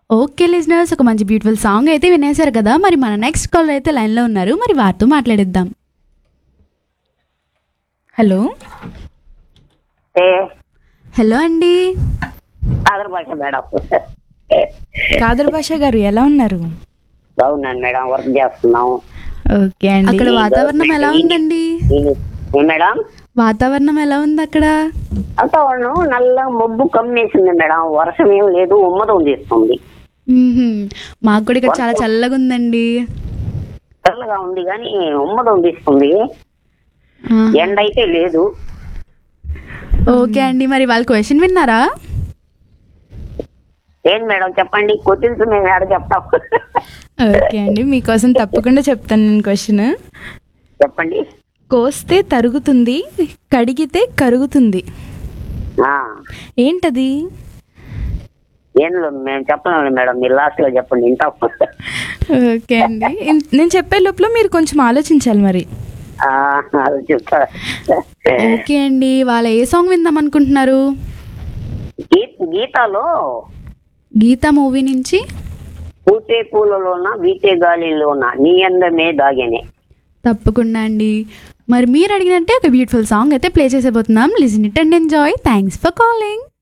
Okay listeners ఒక మంచి beautiful song అయితే వినేశారు కదా మరి మన నెక్స్ట్ కాల్ అయితే లైన్లో ఉన్నారు మరి వారితో మాట్లాడిద్దాం హలో ఏ హలో అండి ఆంధ్ర భాష మేడం కాదర్ భాష గారు ఎలా ఉన్నారు బాగున్నాను మేడం వర్క్ చేస్తున్నాం ఓకే అండి అక్కడ వాతావరణం ఎలా ఉందండి ఇది- ఏ మేడం వాతావరణం ఎలా ఉంది అక్కడ వాతావరణం నల్ల మబ్బు కమ్మేసింది మేడం వర్షం ఏం లేదు ఉమ్మదం చేస్తుంది మ్మ్హ్మ్. మాకు కూడా ఇక్కడ చాలా చల్లగా ఉందండి చల్లగా ఉంది కానీ ఉమ్మదం తీస్తుంది ఆ, ఎండ అయితే లేదు ఓకే అండి మరి వాళ్ళ క్వశ్చన్ విన్నారా ఏం మేడం చెప్పండి క్వశ్చన్స్ మేము ఏడ చెప్తాం ఓకే అండి మీకోసం తప్పకుండా చెప్తాను నేను క్వశ్చన్ చెప్పండి కోస్తే తరుగుతుంది కడిగితే కరుగుతుంది ఆ, ఏంటది ఏం లేదు మేము చెప్పలేము మేడం మీరు లాస్ట్ లో చెప్పండి ఇంత ఓకే అండి ఇన్- నేను చెప్పే లోపల మీరు కొంచెం ఆలోచించాలి మరి అది చెప్తా ఓకే అండి వాళ్ళ ఏ సాంగ్ విందాం అనుకుంటున్నారు గీ- గీతాలో గీత మూవీ నుంచి పూసే పూలలోన వీచే గాలిలోన నీ అందమే దాగేనే తప్పకుండా అండి మరి మీరు అడిగినట్టే ఒక బ్యూటిఫుల్ సాంగ్ అయితే ప్లే చేసేబోతున్నాం listen it and enjoy thanks for calling